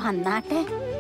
വന്നാട്ടെ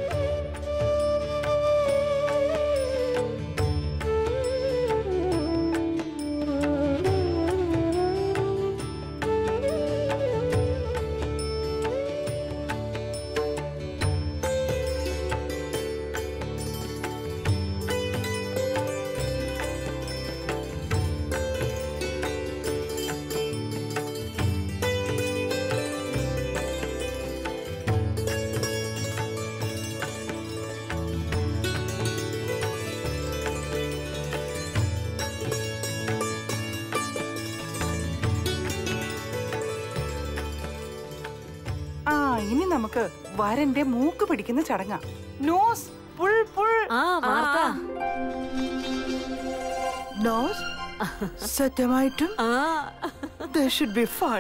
ആ ഇനി നമുക്ക് വരന്റെ മൂക്ക് പിടിക്കുന്ന ചടങ്ങാ നോസ് പുൾ പുൾ ആ മാർത്ത നോസ് സത്യമായിട്ടും ആ there should be fun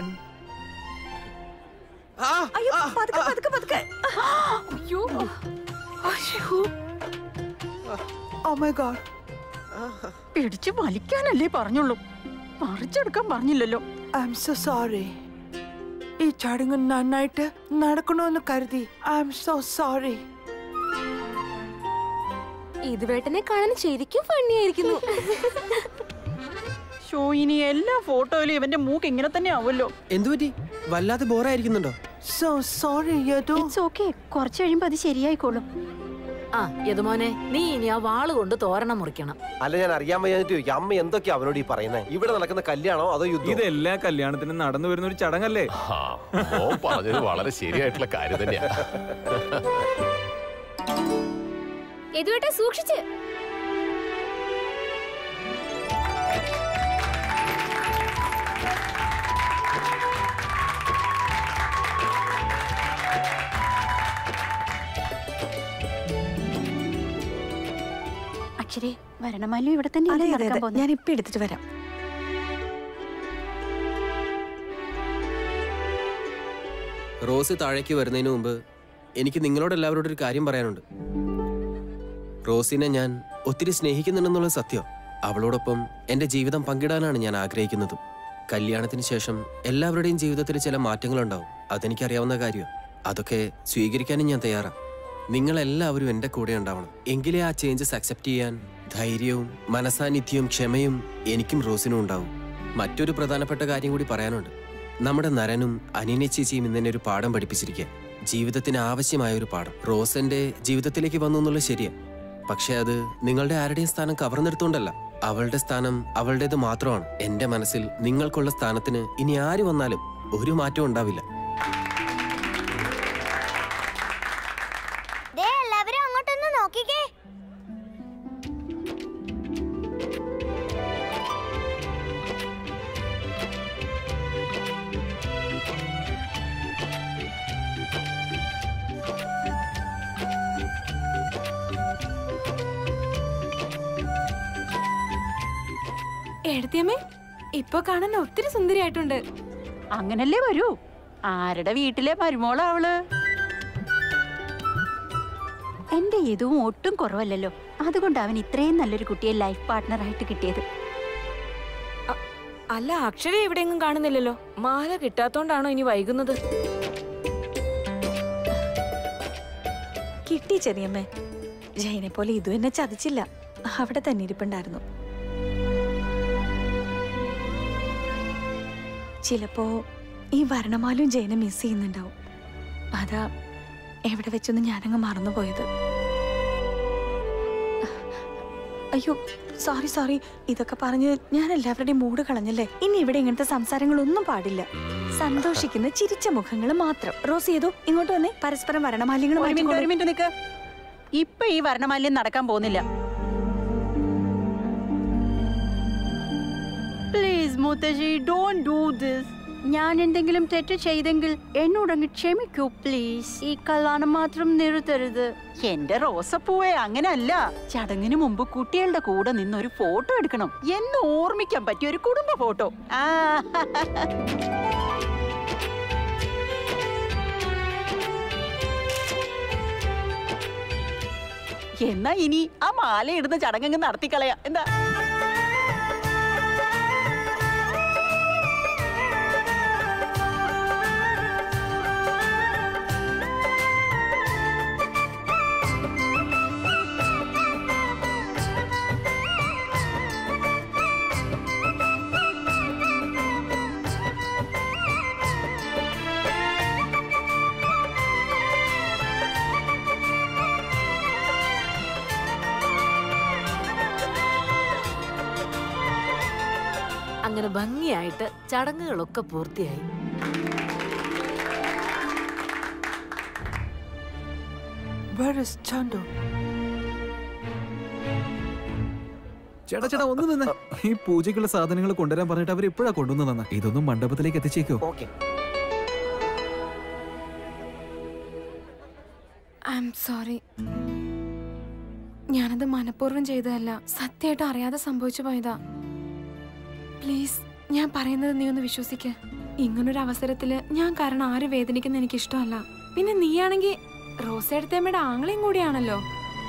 അയ്യോ പതുക്കെ പതുക്കെ പതുക്കെ അയ്യോ അയ്യോ oh my god പിടിച്ചു വലിക്കാനല്ലേ പറഞ്ഞുള്ളൂ പറിച്ചെടുക്കാൻ പറഞ്ഞില്ലല്ലോ i'm so sorry ഈ ചടങ്ങ് നന്നായിട്ട് നടക്കണമെന്ന് കരുതി ഐ എം സോ സോറി ഇതുവേട്ടനെ കാണാൻ ശരിക്കും ഫണ്ണിയായിരിക്കുന്നു ഷോ ഇനി എല്ലാ ഫോട്ടോയിലും ഇവന്റെ മൂക്ക് ഇങ്ങനെ തന്നെ ആവുമല്ലോ എന്തുപറ്റി വല്ലാതെ ബോറായിരിക്കുന്നുണ്ടോ so sorry Yadu it's okay കുറച്ച് കഴിയുമ്പോ അത് ശരിയായിക്കോളും ആ യതുമോനെ നീ ഇനി ആ വാള് കൊണ്ട് തോരണം മുറിക്കണം അല്ല ഞാൻ അറിയാൻ വയ്യാഞ്ഞിട്ട് ചോദിക്കാം അമ്മ എന്തൊക്കെയാ അവനോട് ഈ പറയുന്നത് ഇവിടെ നടക്കുന്ന കല്യാണോ അതോ യുദ്ധം ഇത് എല്ലാ കല്യാണത്തിനും നടന്നു വരുന്ന ഒരു ചടങ്ങല്ലേ ആ, മോൻ പറഞ്ഞത് വളരെ ശരിയായിട്ടുള്ള കാര്യം തന്നെയാ ഇതുവേട്ടെ സൂക്ഷിച്ച് അക്ഷരേ വരണമാലും ഇവിടെ തന്നെയല്ലേ നടക്കാൻ പോകുന്നത് ഞാൻ ഇപ്പൊ എടുത്തിട്ട് വരാം റോസ് താഴേക്ക് വരുന്നതിന് മുമ്പ് എനിക്ക് നിങ്ങളോട് എല്ലാവരോടും ഒരു കാര്യം പറയാനുണ്ട് റോസിനെ ഞാൻ ഒത്തിരി സ്നേഹിക്കുന്നുണ്ടെന്നുള്ള സത്യം അവളോടൊപ്പം എൻ്റെ ജീവിതം പങ്കിടാനാണ് ഞാൻ ആഗ്രഹിക്കുന്നതും കല്യാണത്തിന് ശേഷം എല്ലാവരുടെയും ജീവിതത്തിൽ ചില മാറ്റങ്ങളുണ്ടാവും അതെനിക്കറിയാവുന്ന കാര്യമാണ് അതൊക്കെ സ്വീകരിക്കാനും ഞാൻ തയ്യാറാണ് നിങ്ങളെല്ലാവരും എൻ്റെ കൂടെ ഉണ്ടാവണം എങ്കിലേ ആ ചേഞ്ചസ് അക്സെപ്റ്റ് ചെയ്യാൻ ധൈര്യവും മനസാന്നിധ്യവും ക്ഷമയും എനിക്കും റോസിനും ഉണ്ടാവും മറ്റൊരു പ്രധാനപ്പെട്ട കാര്യം കൂടി പറയാനുണ്ട് നമ്മുടെ നരനും അനിനെ ചേച്ചിയും ഇന്നെ ഒരു പാഠം പഠിപ്പിച്ചിരിക്കുക ജീവിതത്തിന് ആവശ്യമായ ഒരു പാഠം റോസന്റെ ജീവിതത്തിലേക്ക് വന്നു എന്നുള്ളത് ശരിയാ പക്ഷെ അത് നിങ്ങളുടെ ആരുടെയും സ്ഥാനം കവർന്നെടുത്തോണ്ടല്ല അവളുടെ സ്ഥാനം അവളുടേത് മാത്രമാണ് എന്റെ മനസ്സിൽ നിങ്ങൾക്കുള്ള സ്ഥാനത്തിന് ഇനി ആര് വന്നാലും ഒരു മാറ്റവും ഉണ്ടാവില്ല ദേ എല്ലാവരും അങ്ങോട്ടൊന്ന് നോക്കിക്കേ എഴുത്തിയമ്മേ ഇപ്പൊ കാണാൻ ഒത്തിരി സുന്ദരിയായിട്ടുണ്ട് അങ്ങനല്ലേ വരൂ ആരുടെ വീട്ടിലെ മരുമോളാ അവള് എന്റെ ഇതും ഒട്ടും കുറവല്ലല്ലോ അതുകൊണ്ട് അവൻ ഇത്രയും നല്ലൊരു കുട്ടിയെ ലൈഫ് പാർട്ട്ണർ ആയിട്ട് കിട്ടിയത് അല്ല അക്ഷര എവിടെയെങ്കിലും കാണുന്നില്ലല്ലോ മാല കിട്ടാത്തോണ്ടാണോ ഇനി വൈകുന്നത് കിട്ടി ചെറിയമ്മേ ജയനെ പോലെ ഇതു എന്നെ ചതിച്ചില്ല അവിടെ തന്നെ ഇരിപ്പുണ്ടായിരുന്നു ചിലപ്പോ ഈ വരണമാലും ജയനെ മിസ് ചെയ്യുന്നുണ്ടാവും അതാ എവിടെ വെച്ചൊന്ന് ഞാനങ്ങ് മറന്നുപോയത് അയ്യോ സോറി സോറി ഇതൊക്കെ പറഞ്ഞ് ഞാൻ എല്ലാവരുടെയും മൂഡ് കളഞ്ഞല്ലേ ഇനി ഇവിടെ ഇങ്ങനത്തെ സംസാരങ്ങളൊന്നും പാടില്ല സന്തോഷിക്കുന്ന ചിരിച്ച മുഖങ്ങൾ മാത്രം റോസ് ചെയ്തു ഇങ്ങോട്ട് വന്നേ പരസ്പരം വരണമാലിങ്ങൾ ഒരു മിനിറ്റ് ഒരു മിനിറ്റ് നിക്ക് ഇപ്പൊ ഈ വർണ്ണമാല്യം നടക്കാൻ പോകുന്നില്ല പ്ലീസ് മുത്തശ്ശി ഡോണ്ട് ഡു ദിസ് ഞാൻ എന്തെങ്കിലും തെറ്റ് ചെയ്തെങ്കിൽ എന്നോടങ്ങ് ക്ഷമിക്കൂ പ്ലീസ് ഈ കല്യാണം മാത്രം നിർത്തരുത് എന്റെ റോസപ്പൂവെ അങ്ങനല്ല ചടങ്ങിന് മുമ്പ് കുട്ടികളുടെ കൂടെ നിന്ന് ഒരു ഫോട്ടോ എടുക്കണം എന്ന് ഓർമ്മിക്കാൻ പറ്റിയ ഒരു കുടുംബ ഫോട്ടോ ആ എന്നാ ഇനി ആ മാല ഇടുന്ന ചടങ്ങ് നടത്തിക്കളയാ എന്താ അങ്ങനെ ഭംഗിയായിട്ട് ചടങ്ങുകളൊക്കെ പൂർത്തിയായി Where is Chandu? ചേട്ടാ ചേട്ടാ ഒന്ന് നിന്ന് ഈ പൂജയ്ക്കുള്ള സാധനങ്ങൾ കൊണ്ടുവരാൻ പറഞ്ഞിട്ട് അവർ ഇപ്പോഴാ കൊണ്ടുവന്ന് തന്ന ഇതൊന്നും മണ്ഡപത്തിലേക്ക് എത്തിച്ചേക്കോ ഓക്കെ ഐ എം സോറി ഞാനത് മനഃപൂർവ്വം ചെയ്തതല്ല സത്യമായിട്ട് അറിയാതെ സംഭവിച്ചു പോയതാ പ്ലീസ് ഞാൻ പറയുന്നത് നീ ഒന്ന് വിശ്വസിക്ക് ഇങ്ങനൊരു അവസരത്തില് ഞാൻ കാരണം ആര് വേദനിക്കുന്ന എനിക്ക് ഇഷ്ടമല്ല പിന്നെ നീയാണെങ്കിൽ റോസെടുത്തമ്മയുടെ ആങ്ങളെയും കൂടിയാണല്ലോ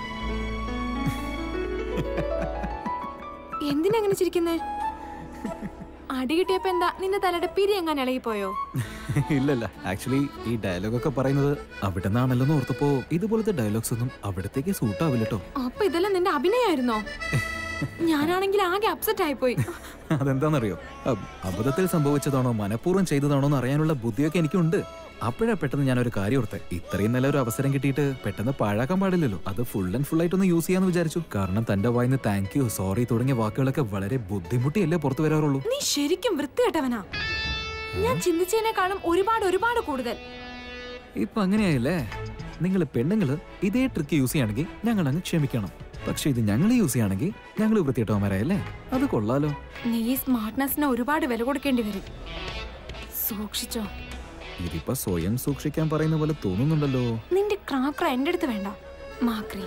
എന്തിനങ്ങനെ ചിരിക്കുന്നേ അടി കിട്ടിയപ്പോ എന്താ നിന്റെ തലയുടെ പിരി എങ്ങനെ ഇളകിപ്പോയോ ഇല്ലല്ല ആക്ച്വലി ഈ ഡയലോഗ് ഒക്കെ പറയുന്നത് അവിടെ നിന്നാണല്ലോ എന്ന് ഓർത്തപ്പോ ഇതുപോലത്തെ ഡയലോഗ്സ് ഒന്നും അവിടത്തേക്ക് സൂട്ട് ആവില്ല കേട്ടോ അപ്പൊ ഇതെല്ലാം നിന്റെ അഭിനയായിരുന്നോ ഞാനാണെങ്കിൽ ആകെ അപ്സെറ്റ് ആയിപ്പോയി അതെന്താണെന്നറിയോ അബ് അബദ്ധത്തിൽ സംഭവിച്ചതാണോ മനഃപൂർവ്വം ചെയ്തതാണോ എന്ന് അറിയാനുള്ള ബുദ്ധിയൊക്കെ എനിക്കുണ്ട് അപ്പോഴാ പെട്ടെന്ന് ഞാൻ ഒരു കാര്യം ഓർത്തെ ഇത്രയും നല്ല ഒരു അവസരം കിട്ടിയിട്ട് പെട്ടെന്ന് പാഴാക്കാൻ പാടില്ലല്ലോ അത് ഫുൾ ആൻഡ് ഫുൾ ആയിട്ടൊന്ന് യൂസ് ചെയ്യാന്ന് വിചാരിച്ചു കാരണം തന്റെ വായിന്ന് താങ്ക് യു സോറി തുടങ്ങിയ വാക്കുകളൊക്കെ വളരെ ബുദ്ധിമുട്ടിയല്ലേ പുറത്തു വരാറുള്ളൂ നീ ശരിക്കും വൃത്തികെട്ടവനാ ഞാൻ ചിന്തിച്ചതിനേക്കാളും ഒരുപാട് ഒരുപാട് കൂടുതൽ ഇപ്പൊ അങ്ങനെയായില്ലേ നിങ്ങൾ പെണ്ണുങ്ങള് ഇതേ ട്രിക്ക് യൂസ് ചെയ്യുകയാണെങ്കിൽ ഞങ്ങൾ അങ്ങ് ക്ഷമിക്കണം പക്ഷെ ഇത് ഞങ്ങൾ യൂസ് ചെയ്യുകയാണെങ്കിൽ ഞങ്ങൾ വൃത്തിയിട്ടവന്മാരായല്ലേ അത് കൊള്ളാലോ നീ ഈ സ്മാർട്ട്നെസ്സിന് ഒരുപാട് വില കൊടുക്കേണ്ടി വരും സൂക്ഷിച്ചോ ഇതിപ്പോ സ്വയം സൂക്ഷിക്കാൻ പറയുന്ന പോലെ തോന്നുന്നുണ്ടല്ലോ നിന്റെ ക്രാക്ര എന്റെ അടുത്ത് വേണ്ട മാക്രി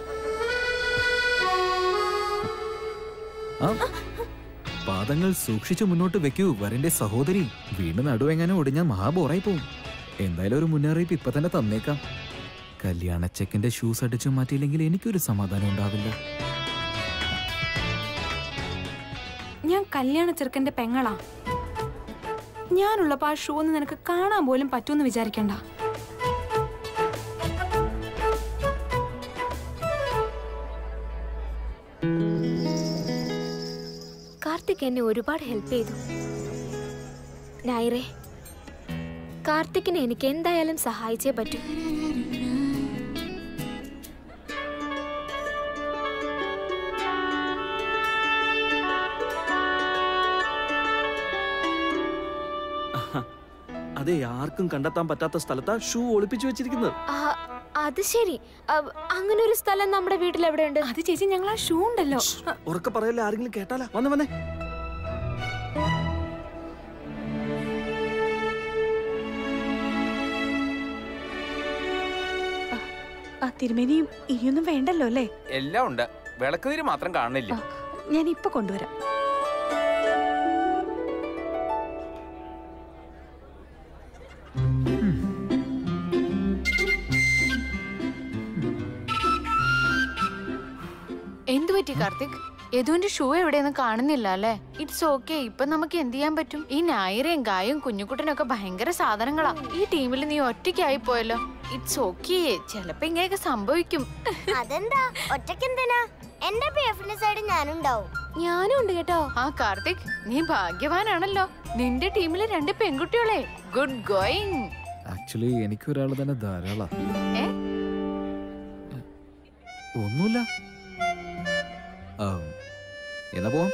ആ പാദങ്ങൾ സൂക്ഷിച്ചു മുന്നോട്ട് വെക്കൂ വരന്റെ സഹോദരി വീണ്ടും നടുവെങ്ങാനും ഒടിഞ്ഞാൽ മഹാബോറായി പോവും എന്തായാലും ഒരു മുന്നറിയിപ്പ് ഇപ്പൊ തന്നെ തന്നേക്കാം കല്യാണ ചെക്കന്റെ ഷൂസ് അടിച്ചു മാറ്റിയില്ലെങ്കിൽ എനിക്കൊരു സമാധാനം ഉണ്ടാവില്ല ഞാൻ കല്യാണ ചെറുക്കന്റെ പെങ്ങളാ ഞാനുള്ളപ്പോ ആ ഷൂ ഒന്ന് നിനക്ക് കാണാൻ പോലും പറ്റൂന്ന് വിചാരിക്കണ്ട കാർത്തിക് എന്നെ ഒരുപാട് ഹെൽപ്പ് ചെയ്തു നായരെ കാർത്തിക്കിനെ എനിക്ക് എന്തായാലും സഹായിച്ചേ പറ്റൂ അതെ ആർക്കും കണ്ടെത്താൻ പറ്റാത്ത സ്ഥലത്താ ഷൂ ഒളിപ്പിച്ചു വെച്ചിരിക്കുന്നത് ആ, അത് ശരി അ- അങ്ങനെ ഒരു സ്ഥലം നമ്മുടെ വീട്ടിൽ എവിടെയുണ്ട് അത് ചേച്ചി ഞങ്ങൾ ആ ഷൂ ഉണ്ടല്ലോ ഉറക്കെ പറയല്ലേ ആരെങ്കിലും കേട്ടാലാ വന്ന് വന്നേ ആ തിരുമേനിയും ഇനിയൊന്നും വേണ്ടല്ലോ അല്ലേ എല്ലാം ഉണ്ട് വിളക്കുതിരി മാത്രം കാണുന്നില്ല ഞാൻ ഇപ്പൊ കൊണ്ടുവരാം എന്തു പറ്റി കാർത്തിക് യദുവിന്റെ ഷൂ എവിടെയൊന്നും കാണുന്നില്ല അല്ലേ ഇറ്റ്സ് ഓക്കെ ഇപ്പൊ നമുക്ക് എന്ത് ചെയ്യാൻ പറ്റും ഈ നായരയും ഗായും കുഞ്ഞുകുട്ടനും ഒക്കെ ഭയങ്കര സാധനങ്ങളാ ഈ ടീമിൽ നീ ഒറ്റയ്ക്കായി പോയല്ലോ ഇറ്റ്സ് ഓക്കെ ചിലപ്പോ ഇങ്ങനെയൊക്കെ സംഭവിക്കും അതെന്താ ഒറ്റക്കെന്തിനാ എന്റെ പി എഫിന്റെ സൈഡ് ഞാനുണ്ടാവും ഞാനും ഉണ്ട് കേട്ടോ ആ കാർത്തിക് നീ ഭാഗ്യവാനാണല്ലോ നിന്റെ ടീമിൽ രണ്ട് പെൺകുട്ടികളെ ഗുഡ് ഗോയിങ് ആക്ച്വലി എനിക്കൊരാൾ തന്നെ ധാരാള ഏ? ഒന്നുമില്ല ആ, എന്നാ പോവാം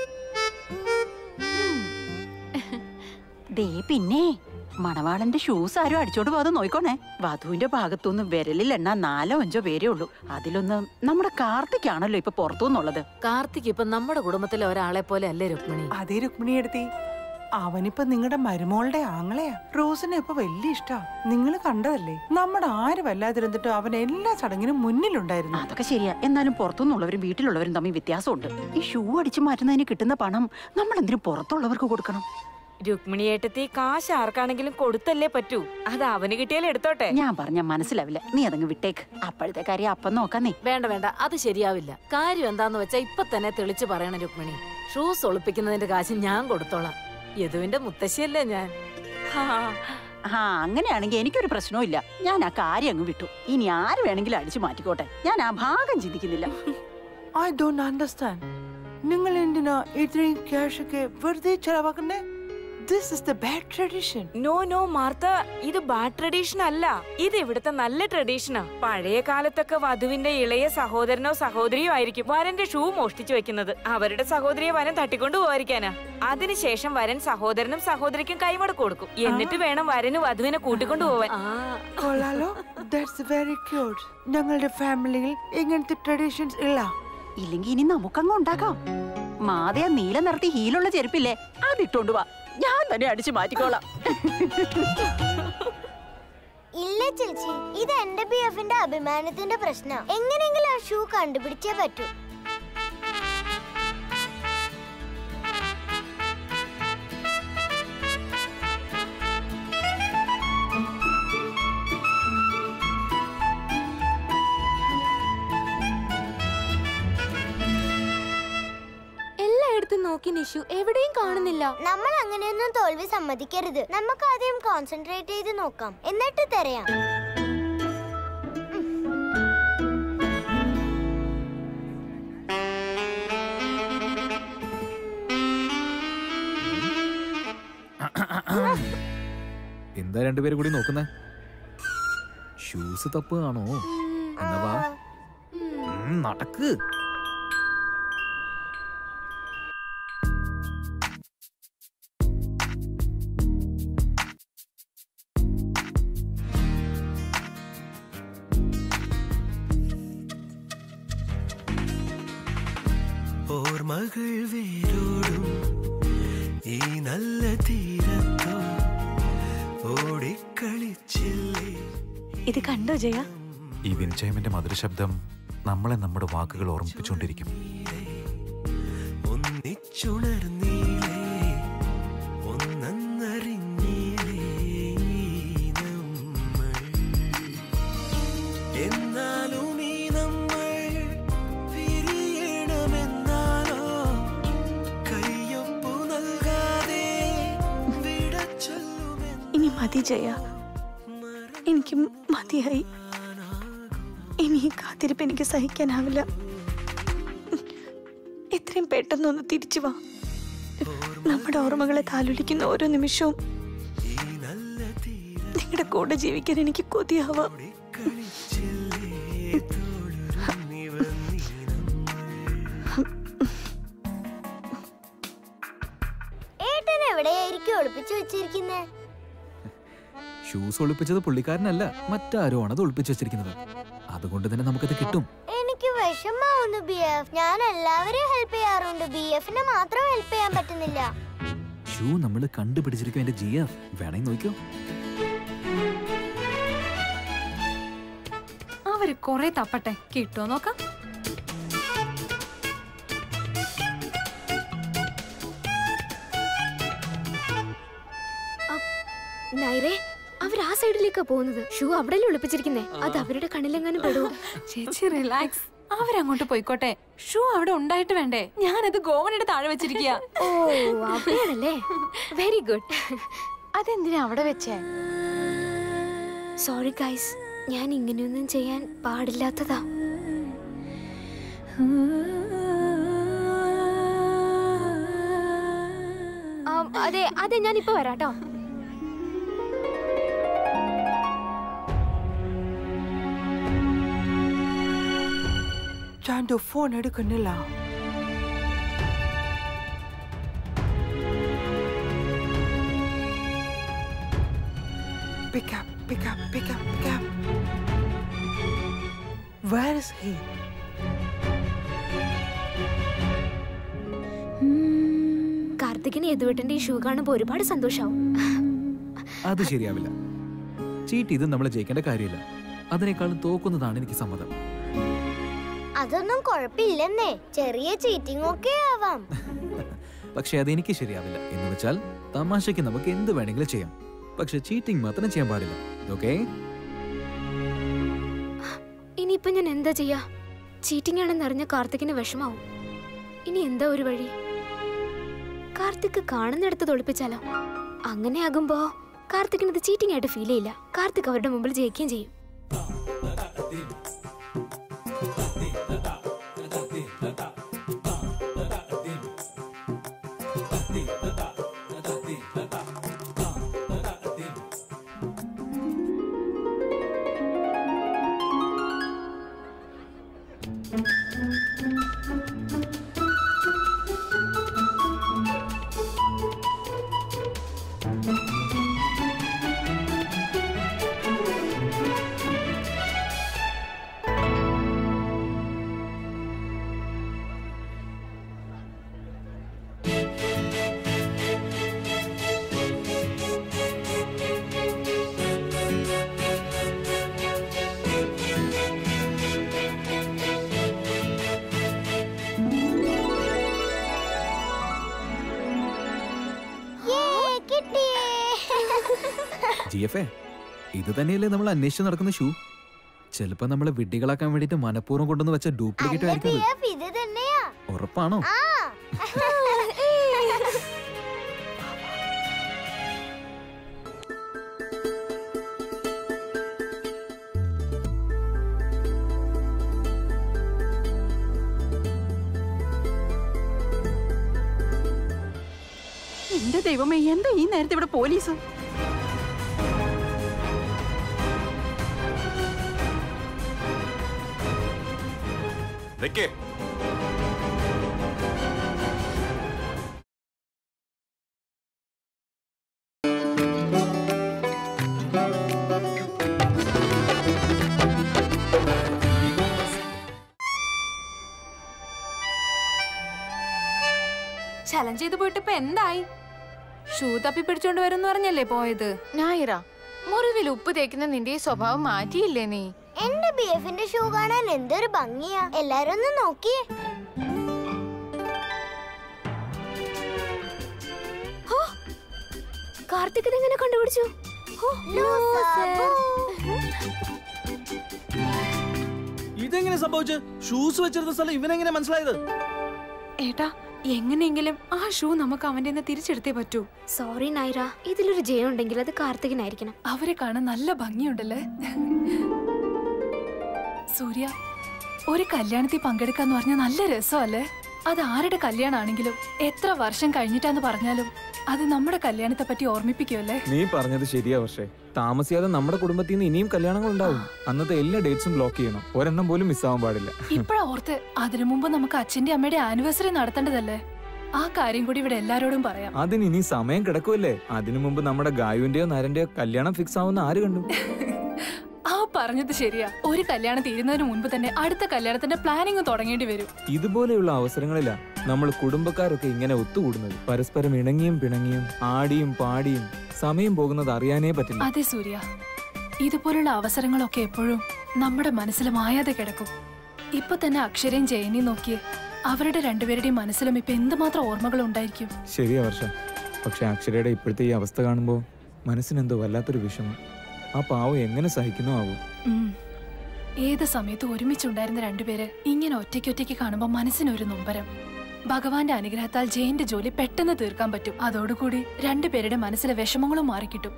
ദേ പിന്നെ മണവാളന്റെ ഷൂസ് ആരും അടിച്ചോണ്ട് പോകാതെ നോയിക്കോണേ വധുവിന്റെ ഭാഗത്തുനിന്ന് വിരലിൽ എണ്ണ നാലോ അഞ്ചോ പേരേ ഉള്ളൂ അതിലൊന്ന് നമ്മുടെ കാർത്തിക്കാണല്ലോ ഇപ്പൊ പുറത്തുനിന്നുള്ളത് കാർത്തിക് ഇപ്പൊ നമ്മുടെ കുടുംബത്തിലെ ഒരാളെ പോലെ അല്ലേ രുക്മിണി അതേ രുക്മിണി എടുത്തി അവനിപ്പോ നിങ്ങളുടെ മരുമോളുടെ ആങ്ങളെയാ റോസിനെ ഇപ്പൊ വലിയ ഇഷ്ടാ നിങ്ങൾ കണ്ടതല്ലേ നമ്മുടെ ആര് വല്ലാതിരുന്നിട്ടും അവൻ എല്ലാ ചടങ്ങിനും മുന്നിലുണ്ടായിരുന്നു അതൊക്കെ ശരിയാ എന്നാലും പുറത്തുനിന്നുള്ളവരും വീട്ടിലുള്ളവരും തമ്മിൽ വ്യത്യാസമുണ്ട് ഈ ഷൂ അടിച്ചു മാറ്റുന്നതിന് കിട്ടുന്ന പണം നമ്മൾ എന്തിനു പുറത്തുള്ളവർക്ക് കൊടുക്കണം രുക്മിണിയേട്ടത്തി കാശ് ആർക്കാണെങ്കിലും കൊടുത്തല്ലേ പറ്റൂ അത് അവന് കിട്ടിയാലും എടുത്തോട്ടെ ഞാൻ പറഞ്ഞ മനസ്സിലാവില്ല നീ അതങ്ങ് വിട്ടേക്ക് അപ്പോഴത്തെ കാര്യം അപ്പം നോക്കാം നീ വേണ്ട വേണ്ട അത് ശരിയാവില്ല കാര്യം എന്താന്ന് വെച്ചാ ഇപ്പൊ തന്നെ തെളിച്ചു പറയണം രുക്മിണി ഷൂസ് ഒളിപ്പിക്കുന്നതിന്റെ കാശ് ഞാൻ കൊടുത്തോളാം യദുവിന്റെ മുത്തശ്ശിയല്ലേ ഞാൻ ആ അങ്ങനെയാണെങ്കിൽ എനിക്കൊരു പ്രശ്നവും ഇല്ല ഞാൻ ആ കാര്യം അങ്ങ് വിട്ടു ഇനി ആര് വേണമെങ്കിലും അടിച്ചു മാറ്റിക്കോട്ടെ ഞാൻ ആ ഭാഗം ചിന്തിക്കുന്നില്ല ഐ ഡോണ്ട് അണ്ടർസ്റ്റാൻഡ് നിങ്ങൾ എന്തിനാ ഇത്രയും ക്യാഷ് ഒക്കെ വെറുതെ ചെലവാക്കണ്ടേ this is the bad tradition no no Martha ഇത് ബാഡ് ട്രഡീഷൻ അല്ല ഇത് ഇവിടുത്തെ നല്ല ട്രഡീഷനാ പഴയ കാലത്തൊക്കെ വധുവിന്റെ ഇളയ സഹോദരനോ സഹോദരിയോ ആയിരിക്കും വരന്റെ ഷൂ മോഷ്ടിച്ചു വെക്കുന്നത് അവരുടെ സഹോദരിയെ വരൻ തട്ടിക്കൊണ്ടു പോയിരിക്കാനാ അതിനുശേഷം വരൻ സഹോദരനും സഹോദരിക്കും കൈമടക്ക് കൊടുക്കും എന്നിട്ട് വേണം വരന് വധുവിനെ കൂട്ടിക്കൊണ്ടു പോവാൻ കൊള്ളാലോ ദാറ്റ്സ് വെരി ക്യൂട്ട് ഞങ്ങളുടെ ഫാമിലിയിൽ ഇങ്ങനത്തെ ട്രഡീഷൻസ് ഇല്ല ഇല്ലെങ്കിൽ ഇനി നമുക്കങ്ങ് ഉണ്ടാക്കാം മാതയ നീല നിറത്തി ഹീലുള്ള ചെരുപ്പില്ലേ അതിട്ടോണ്ട് വാ ഞാൻ തന്നെ അടിച്ചു മാറ്റിക്കോളാം ഇല്ല ചേച്ചി ഇത് എന്റെ ബി എഫിന്റെ അഭിമാനത്തിന്റെ പ്രശ്നം എങ്ങനെയെങ്കിലും ആ ഷൂ കണ്ടുപിടിച്ചേ പറ്റൂ എല്ലായിടത്തും നോക്കി നിഷു എവിടെയും കാണുന്നില്ല നമ്മൾ അങ്ങനെയൊന്നും തോൽവി സമ്മതിക്കരുത് നമുക്ക് ആദ്യം കോൺസെൻട്രേറ്റ് ചെയ്ത് നോക്കാം എന്നിട്ട് തിരയാം എന്താ രണ്ടുപേരും കൂടി നോക്കുന്നേ ഷൂസ് തപ്പാണോ എന്നാ വാ ഉം, നടക്ക് ഓർമ്മകൾ വേരോടും ഈ നല്ല തീരത്തോ ഓടിക്കളിച്ചില്ലേ ഇത് കണ്ടോ ജയ ഈ വിൻചൈമിന്റെ മധുരശബ്ദം നമ്മളെ നമ്മുടെ വാക്കുകൾ ഓർമ്മിപ്പിച്ചുകൊണ്ടിരിക്കും ഒന്നിച്ചുണർന്നീലേ ഒന്നറിഞ്ഞീലേ നമ്മൾ എന്നാലും ഈ നമ്മൾ പിരിയണമെന്നാലോ കയ്യൊപ്പു നൽകാതെ വിടച്ചൊല്ലുമെന്ന് ഇനി മതി ജയ എനിക്ക് മതിയായി ഇനി ഈ കാത്തിരിപ്പ് എനിക്ക് സഹിക്കാനാവില്ല എത്രയും പെട്ടെന്നൊന്ന് തിരിച്ചു വാ നമ്മുടെ ഓർമ്മകളെ താലൊലിക്കുന്ന ഓരോ നിമിഷവും നിങ്ങളുടെ കൂടെ ജീവിക്കാൻ എനിക്ക് കൊതിയാവാം ഏട്ടൻ എവിടെയായിരിക്കും ഒളിപ്പിച്ചു വെച്ചിരിക്കുന്നേ ഷൂസ് ഒളിപ്പിച്ചത് പുള്ളിക്കാരനല്ല മറ്റാരോ ആണ് അത് ഒളിപ്പിച്ചു വെച്ചിരിക്കുന്നത് അതുകൊണ്ട് തന്നെ നമുക്കത് കിട്ടും എനിക്ക് വിഷമാവുന്നു ബി എഫ് ഞാൻ എല്ലാവരെയും ഹെൽപ്പ് ചെയ്യാറുണ്ട് ബി എഫിനെ മാത്രം ഹെൽപ്പ് ചെയ്യാൻ പറ്റുന്നില്ല ഷൂ നമ്മൾ കണ്ടുപിടിച്ചിരിക്കും എന്റെ ജി എഫ് വേണമെങ്കിൽ നോക്കിയോ അവര് കൊറേ തപ്പട്ടെ കിട്ടുമോ നോക്കാം നൈറേ അവർ ആ സൈഡിലേക്കാ പോകുന്നത് ഷൂ അവിടെ ഒളിപ്പിച്ചിരിക്കുന്നേ അത് അവരുടെ കണ്ണിലെങ്ങാനും പെടുവോ ചേച്ചി റിലാക്സ് അവരങ്ങോട്ട് പോയിക്കോട്ടെ ഷൂ അവിടെ ഉണ്ടായിട്ട് വേണ്ടേ ഞാനത് ഗോവനയുടെ താഴെ വെച്ചിരിക്കുക ഓ അവിടെയാണല്ലേ വെരി ഗുഡ് അതെന്തിനാ അവിടെ വെച്ചേ സോറി ഗൈസ് ഞാൻ ഇങ്ങനെയൊന്നും ചെയ്യാൻ പാടില്ലാത്തതാ ആം, അതെ അതെ ഞാൻ ഇപ്പൊ വരാട്ടോ ചാൻഡോ ഫോൺ എടുക്കുന്നില്ല Pick up, pick up, pick up, pick up. Where is he? കാർത്തികിന് യദുവേട്ടന്റെ ഈ ഷൂ കാണുമ്പോ ഒരുപാട് സന്തോഷാവും അത് ശരിയാവില്ല ചീറ്റ് ചെയ്ത് നമ്മളെ ജയിക്കേണ്ട കാര്യമില്ല അതിനേക്കാളും തോക്കുന്നതാണ് എനിക്ക് സമ്മതം അതൊന്നും കുഴപ്പമില്ലെന്നേ ചെറിയ ചീറ്റിംഗ് ഒക്കെ ആവാം പക്ഷെ അതെനിക്ക് ശരിയാവില്ല എന്ന് വെച്ചാൽ തമാശയ്ക്ക് നമുക്ക് എന്ത് വേണമെങ്കിലും ചെയ്യാം പക്ഷെ ചീറ്റിംഗ് മാത്രം ചെയ്യാൻ പാടില്ല ഓക്കെ ഇനിയിപ്പൊ ഞാൻ എന്താ ചെയ്യാ ചീറ്റിംഗ് ആണെന്ന് അറിഞ്ഞ കാർത്തികിന് വിഷമാവും ഇനി എന്താ ഒരു വഴി കാർത്തിക് കാണുന്നിടത്ത് തൊളിപ്പിച്ചാലോ അങ്ങനെ ആകുമ്പോ കാർത്തിക്കിന് ഇത് ചീറ്റിംഗ് ആയിട്ട് ഫീൽ ചെയ്യില്ല കാർത്തിക് അവരുടെ മുമ്പിൽ ജയിക്കുകയും ചെയ്യും ജി എഫ് എ ഇത് തന്നെയല്ലേ നമ്മൾ അന്വേഷിച്ച് നടക്കുന്ന ഷൂ ചിലപ്പോ നമ്മളെ വിഡ്ഢികളാക്കാൻ വേണ്ടിട്ട് മനഃപൂർവ്വം കൊണ്ടുവന്ന് വെച്ച ഡ്യൂപ്ലിക്കേറ്റ് ആയിരിക്കും അത്. BF ഇത് തന്നെയാ ഉറപ്പാണോ ആ എന്റെ ദൈവമേ എന്താ ഈ നേരത്തെ ഇവിടെ പോലീസ് നിക്കേ ചലഞ്ച് ചെയ്ത് പോയിട്ട് ഇപ്പൊ എന്തായി ഷൂ തപ്പി പിടിച്ചോണ്ട് വരും പറഞ്ഞല്ലേ പോയത് ഞായറ മുറിവിൽ ഉപ്പ് തേക്കുന്ന നിന്റെ ഈ സ്വഭാവം മാറ്റിയില്ലേ നീ എന്റെ ബി എഫിന്റെ ഷൂ കാണാൻ എന്തൊരു ഭംഗിയാ എല്ലാരും ഒന്ന് നോക്കിയേ കാർത്തിക് ഇതെങ്ങനെ കണ്ടുപിടിച്ചു ഹോ, ഇതെങ്ങനെ സംഭവിച്ചു ഷൂസ് വെച്ചിരുന്ന സ്ഥലം ഇവനെങ്ങനെ മനസ്സിലായത് ഏട്ടാ എങ്ങനെയെങ്കിലും ആ ഷൂ നമുക്ക് അവന്റെ നിന്ന് തിരിച്ചെടുത്തേ പറ്റൂ സോറി നൈറ ഇതിലൊരു ജയം ഉണ്ടെങ്കിൽ അത് കാർത്തികനായിരിക്കണം അവരെ കാണാൻ നല്ല ഭംഗിയുണ്ടല്ലേ സൂര്യ ഒരു കല്യാണത്തിൽ പങ്കെടുക്കാന്ന് പറഞ്ഞാൽ നല്ല രസമല്ലേ അത് ആരുടെ കല്യാണാണെങ്കിലും എത്ര വർഷം കഴിഞ്ഞിട്ടാന്ന് പറഞ്ഞാലും അത് നമ്മുടെ കല്യാണത്തെ പറ്റി ഓർമ്മിപ്പിക്കുമല്ലേ നീ പറഞ്ഞത് ശരിയാ പക്ഷേ താമസിയാതെ നമ്മുടെ കുടുംബത്തിൽ നിന്ന് ഇനിയും കല്യാണങ്ങൾ ഉണ്ടാവും അന്നത്തെ എല്ലാ ഡേറ്റ്സും ബ്ലോക്ക് ചെയ്യണം ഒരെണ്ണം പോലും മിസ്സാവാൻ പാടില്ല ഇപ്പഴാ ഓർത്ത് അതിനു മുമ്പ് നമുക്ക് അച്ഛന്റെ അമ്മയുടെ ആനിവേഴ്സറി നടത്തേണ്ടതല്ലേ ആ കാര്യം കൂടി ഇവിടെ എല്ലാരോടും പറയാം അതിന് ഇനി സമയം കിടക്കുമല്ലേ അതിനു മുമ്പ് നമ്മുടെ ഗായുവിന്റെയോ നരന്റെയോ കല്യാണം ഫിക്സ് ആവുന്ന ആര് കണ്ടു ആ പറഞ്ഞത് ശരിയാ ഒരു കല്യാണം തീരുന്നതിന് മുൻപ് തന്നെ അടുത്ത കല്യാണത്തിന്റെ പ്ലാനിങ് തുടങ്ങേണ്ടി വരും ഇതുപോലെയുള്ള അവസരങ്ങളിലാ നമ്മൾ കുടുംബക്കാരൊക്കെ ഇങ്ങനെ ഒത്തുകൂടുന്നത് പരസ്പരം ഇണങ്ങിയും പിണങ്ങിയും ആടിയും പാടിയും സമയം പോകുന്നത് അറിയാനേ പറ്റില്ല അതെ സൂര്യ ഇതുപോലുള്ള അവസരങ്ങളൊക്കെ എപ്പോഴും നമ്മുടെ മനസ്സിൽ മായാതെ കിടക്കും ഇപ്പൊ തന്നെ അക്ഷരയും ജയനെയും നോക്കിയേ അവരുടെ രണ്ടുപേരുടെയും മനസ്സിലും ഇപ്പൊ എന്തുമാത്രം ഓർമ്മകൾ ഉണ്ടായിരിക്കും ശരിയാ വർഷ പക്ഷെ അക്ഷരയുടെ ഇപ്പോഴത്തെ ഈ അവസ്ഥ കാണുമ്പോൾ മനസ്സിനെന്തോ വല്ലാത്തൊരു വിഷമം ആ പാവം എങ്ങനെ സഹിക്കുന്നോ ആവും ഉം. ഏത് സമയത്ത് ഒരുമിച്ചുണ്ടായിരുന്ന രണ്ടുപേര് ഇങ്ങനെ ഒറ്റയ്ക്കൊറ്റയ്ക്ക് കാണുമ്പോൾ മനസ്സിനൊരു നൊമ്പരം ഭഗവാന്റെ അനുഗ്രഹത്താൽ ജയന്റെ ജോലി പെട്ടെന്ന് തീർക്കാൻ പറ്റും അതോടുകൂടി രണ്ടുപേരുടെ മനസ്സിലെ വിഷമങ്ങളും മാറിക്കിട്ടും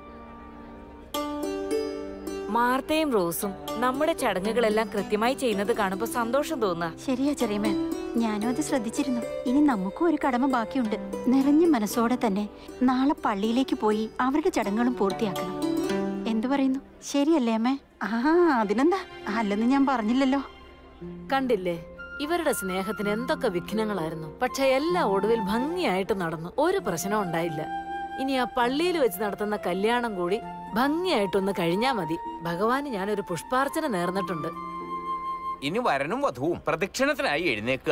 മാർത്തയും റോസും നമ്മുടെ ചടങ്ങുകളെല്ലാം കൃത്യമായി ചെയ്യുന്നത് കാണുമ്പോൾ സന്തോഷം തോന്നുക ശരിയാ ചെറിയമ്മ ഞാനും അത് ശ്രദ്ധിച്ചിരുന്നു ഇനി നമുക്കും ഒരു കടമ ബാക്കിയുണ്ട് നിറഞ്ഞ മനസ്സോടെ തന്നെ നാളെ പള്ളിയിലേക്ക് പോയി അവരുടെ ചടങ്ങുകളും പൂർത്തിയാക്കണം എന്തു പറയുന്നു ശരിയല്ലേ അമ്മേ ആ അതിനെന്താ അല്ലെന്ന് ഞാൻ പറഞ്ഞില്ലല്ലോ കണ്ടില്ലേ ഇവരുടെ സ്നേഹത്തിന് എന്തൊക്കെ വിഘ്നങ്ങളായിരുന്നു പക്ഷെ എല്ലാം ഒടുവിൽ ഭംഗിയായിട്ട് നടന്നു ഒരു പ്രശ്നം ഉണ്ടായില്ല ഇനി ആ പള്ളിയിൽ വെച്ച് നടത്തുന്ന കല്യാണം കൂടി ഭംഗിയായിട്ടൊന്ന് കഴിഞ്ഞാ മതി ഭഗവാന് ഞാനൊരു പുഷ്പാർച്ചന നേർന്നിട്ടുണ്ട് ഇനി വരനും വധുവും പ്രദക്ഷിണത്തിനായി എഴുന്നേക്കുക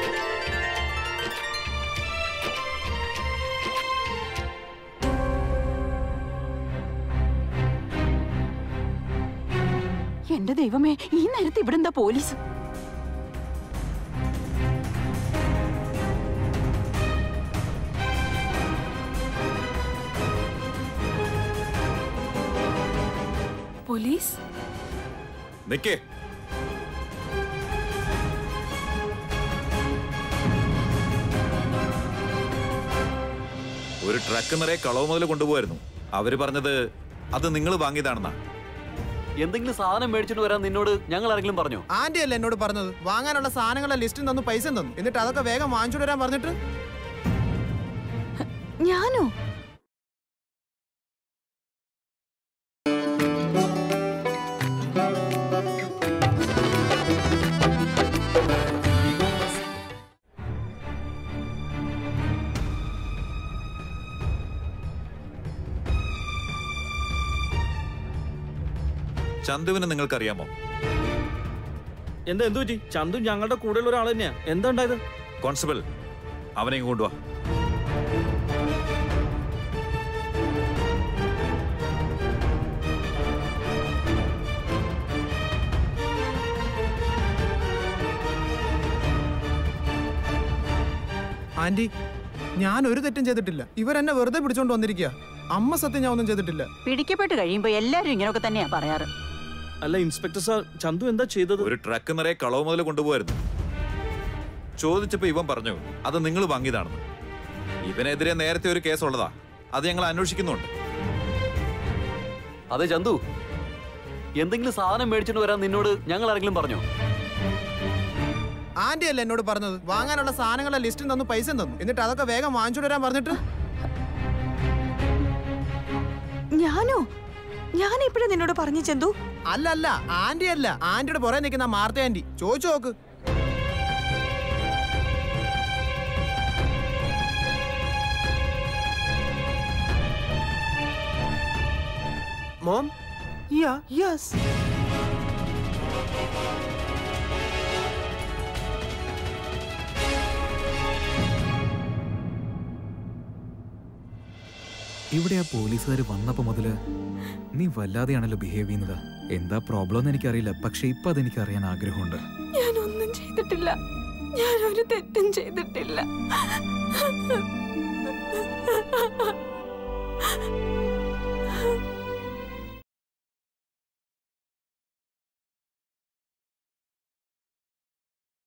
എന്റെ ദൈവമേ ഈ നേരത്തെ ഇവിടെ എന്താ പോലീസ് പോലീസ് നിക്കേ ഒരു ട്രക്ക് നിറയെ കളവ് മുതൽ കൊണ്ടുപോകായിരുന്നു അവര് പറഞ്ഞത് അത് നിങ്ങൾ വാങ്ങിയതാണെന്നാ എന്തെങ്കിലും സാധനം മേടിച്ചിട്ട് വരാൻ നിന്നോട് ഞങ്ങൾ ആരെങ്കിലും പറഞ്ഞോ ആന്റി അല്ലേ എന്നോട് പറഞ്ഞത് വാങ്ങാനുള്ള സാധനങ്ങളുടെ ലിസ്റ്റും തന്നു പൈസ തന്നു എന്നിട്ട് അതൊക്കെ വേഗം വാങ്ങിച്ചു വരാൻ പറഞ്ഞിട്ട് ഞാനോ ചന്തുവിനെ നിങ്ങൾക്കറിയാമോ എന്താ എന്തു പറ്റി ചന്തു ഞങ്ങളുടെ കൂടെയുള്ള ഒരാൾ തന്നെയാ എന്താ ഉണ്ടായത് കോൺസ്റ്റബിൾ അവനെ ഇങ്ങ് കൊണ്ടുവാ ആന്റി ഞാൻ ഒരു തെറ്റും ചെയ്തിട്ടില്ല ഇവരെന്നെ വെറുതെ പിടിച്ചോണ്ട് വന്നിരിക്കുക അമ്മ സത്യം ഞാൻ ഒന്നും ചെയ്തിട്ടില്ല പിടിക്കപ്പെട്ട് കഴിയുമ്പോ എല്ലാരും ഇങ്ങനെയൊക്കെ തന്നെയാ പറയാറ് അല്ല ഇൻസ്പെക്ടർ സാർ ചന്തു എന്താ ചെയ്തത് ഒരു ട്രക്ക് നിറയെ കളവ് മുതൽ കൊണ്ടുപോയിരുന്നു ചോദിച്ചപ്പോ ഇവൻ പറഞ്ഞു അത് നിങ്ങൾ വാങ്ങിയതാണെന്ന് ഇവനെതിരെ നേരത്തെ ഒരു കേസ് ഉള്ളതാ അത് ഞങ്ങൾ അന്വേഷിക്കുന്നുണ്ട് അതെ ചന്തു എന്തെങ്കിലും സാധനം മേടിച്ചിട്ട് വരാൻ നിന്നോട് ഞങ്ങൾ ആരെങ്കിലും പറഞ്ഞോ ആന്റി അല്ലേ എന്നോട് പറഞ്ഞത് വാങ്ങാനുള്ള സാധനങ്ങളുടെ ലിസ്റ്റും തന്നു പൈസ തന്നു എന്നിട്ട് അതൊക്കെ വേഗം വാങ്ങിച്ചോണ്ട് വരാൻ പറഞ്ഞിട്ട് ഞാനോ ഞാൻ എപ്പോഴാ നിന്നോട് പറഞ്ഞു ചെന്തു അല്ല അല്ല ആന്റി അല്ല ആന്റിയുടെ പുറകെ നിൽക്കുന്ന മാർത്ത ആന്റി ചോദിച്ചു നോക്ക് മോം യാ യെസ് ഇവിടെ ആ പോലീസുകാർ വന്നപ്പോ മുതല് നീ വല്ലാതെയാണല്ലോ ബിഹേവ് ചെയ്യുന്നത് എന്താ പ്രോബ്ലം എന്ന് എനിക്കറിയില്ല പക്ഷെ ഇപ്പൊ അതെനിക്ക് അറിയാൻ ആഗ്രഹമുണ്ട് ഞാനൊന്നും ചെയ്തിട്ടില്ല ഞാൻ ഒരു തെറ്റും ചെയ്തിട്ടില്ല